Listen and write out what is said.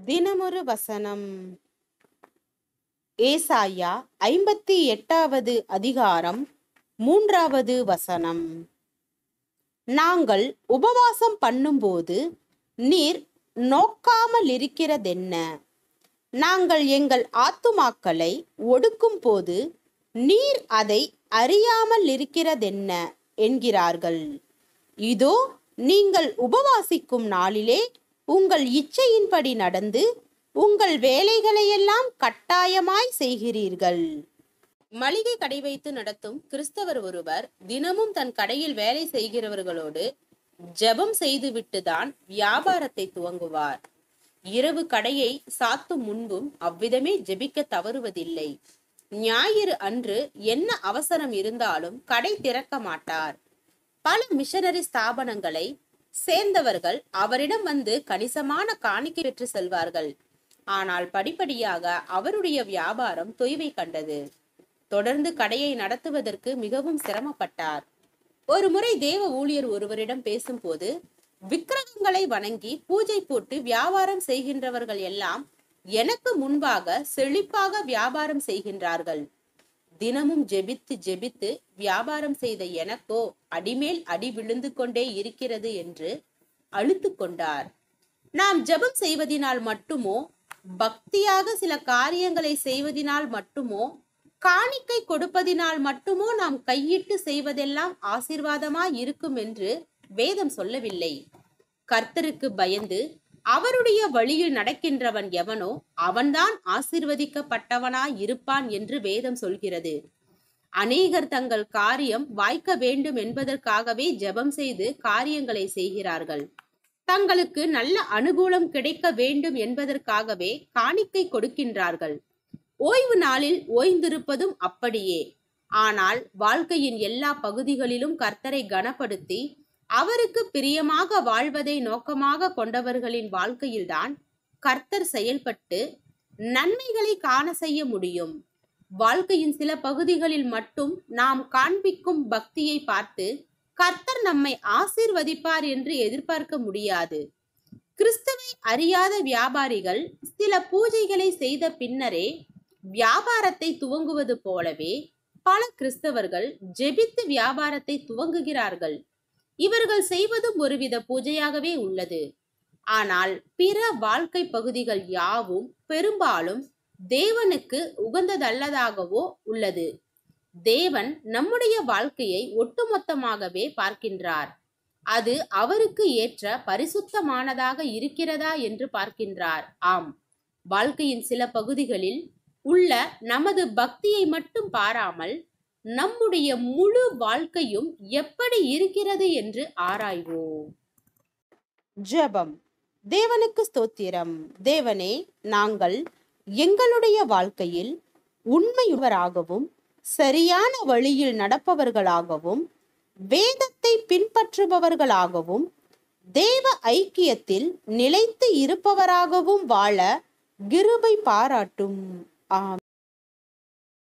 தினமொரு வசனம் ஏசாயா ஐம்பத்தி எட்டாவது அதிகாரம் மூன்றாவது வசனம் நாங்கள் உபவாசம் பண்ணும்போது நீர் நோக்காமல் இருக்கிறதென்ன நாங்கள் எங்கள் ஆத்துமாக்களை ஒடுக்கும் போது நீர் அதை அறியாமல் இருக்கிறதென்ன என்கிறார்கள் இதோ நீங்கள் உபவாசிக்கும் நாளிலே உங்கள் இச்சையின்படி நடந்து உங்கள் வேலைகளையெல்லாம் கட்டாயமாய் செய்கிறீர்கள் மளிகை கடை வைத்து நடத்தும் கிறிஸ்தவர் ஒருவர் தினமும் தன் கடையில் வேலை செய்கிறவர்களோடு ஜெபம் செய்துவிட்டுதான் வியாபாரத்தை துவங்குவார் இரவு கடையை சாத்தும் முன்பும் அவ்விதமே ஜெபிக்க தவறுவதில்லை ஞாயிறு அன்று என்ன அவசரம் இருந்தாலும் கடை திறக்க மாட்டார் பல மிஷனரி ஸ்தாபனங்களை சேர்ந்தவர்கள் அவரிடம் வந்து கணிசமான காணிக்கை பெற்று செல்வார்கள் ஆனால் படிப்படியாக அவருடைய வியாபாரம் தொய்வை கண்டது தொடர்ந்து கடையை நடத்துவதற்கு மிகவும் சிரமப்பட்டார் ஒரு முறை தேவ ஊழியர் ஒருவரிடம் பேசும்போது விக்கிரகங்களை வணங்கி பூஜை போட்டு வியாபாரம் செய்கின்றவர்கள் எல்லாம் எனக்கு முன்பாக செழிப்பாக வியாபாரம் செய்கின்றார்கள் தினமும் ஜெபித்து ஜெபித்து வியாபாரம் செய்த எனக்கோ அடிமேல் அடி விழுந்து கொண்டே இருக்கிறது என்று அழுத்து கொண்டார் நாம் ஜெபம் செய்வதினால் மட்டுமோ பக்தியாக சில காரியங்களை செய்வதினால் மட்டுமோ காணிக்கை கொடுப்பதினால் மட்டுமோ நாம் கையிட்டு செய்வதெல்லாம் ஆசீர்வாதமாய் இருக்கும் என்று வேதம் சொல்லவில்லை கர்த்தருக்கு பயந்து அவருடைய வழியில் நடக்கின்றவன் எவனோ அவன்தான் ஆசிர்வதிக்கப்பட்டவனாய் இருப்பான் என்று வேதம் சொல்கிறது அநேகர் தங்கள் காரியம் வாய்க்க வேண்டும் என்பதற்காகவே ஜெபம் செய்து காரியங்களை செய்கிறார்கள் தங்களுக்கு நல்ல அனுகூலம் கிடைக்க வேண்டும் என்பதற்காகவே காணிக்கை கொடுக்கின்றார்கள் ஓய்வு நாளில் ஓய்ந்திருப்பதும் அப்படியே ஆனால் வாழ்க்கையின் எல்லா பகுதிகளிலும் கர்த்தரை கனப்படுத்தி அவருக்கு பிரியமாக வாழ்வதை நோக்கமாக கொண்டவர்களின் வாழ்க்கையில்தான் கர்த்தர் செயல்பட்டு நன்மைகளை காண செய்ய முடியும் வாழ்க்கையின் சில பகுதிகளில் மட்டும் நாம் காண்பிக்கும் பக்தியை பார்த்து கர்த்தர் நம்மை ஆசீர்வதிப்பார் என்று எதிர்பார்க்க முடியாது கிறிஸ்துவை அறியாத வியாபாரிகள் சில பூஜைகளை செய்த பின்னரே வியாபாரத்தை துவங்குவது போலவே பல கிறிஸ்தவர்கள் ஜெபித்து வியாபாரத்தை துவங்குகிறார்கள் இவர்கள் செய்வதும் ஒருவித பூஜையாகவே உள்ளது ஆனால் பிற வாழ்க்கை பகுதிகள் யாவும் பெரும்பாலும் தேவனுக்கு உகந்ததல்லதாகவோ உள்ளது தேவன் நம்முடைய வாழ்க்கையை ஒட்டுமொத்தமாகவே பார்க்கின்றார் அது அவருக்கு ஏற்ற பரிசுத்தமானதாக இருக்கிறதா என்று பார்க்கின்றார் ஆம் வாழ்க்கையின் சில பகுதிகளில் உள்ள நமது பக்தியை மட்டும் பாராமல் நம்முடைய முழு வாழ்க்கையும் எப்படி இருக்கிறது என்று ஆராய்வோம் ஜெபம் தேவனுக்கு ஸ்தோத்திரம் தேவனே நாங்கள் எங்களுடைய வாழ்க்கையில் உண்மையுள்ளவராகவும் சரியான வழியில் நடப்பவர்களாகவும் வேதத்தை பின்பற்றுபவர்களாகவும் தேவ ஐக்கியத்தில் நிலைத்து இருப்பவராகவும் வாழ கிருபை பாராட்டும் ஆம்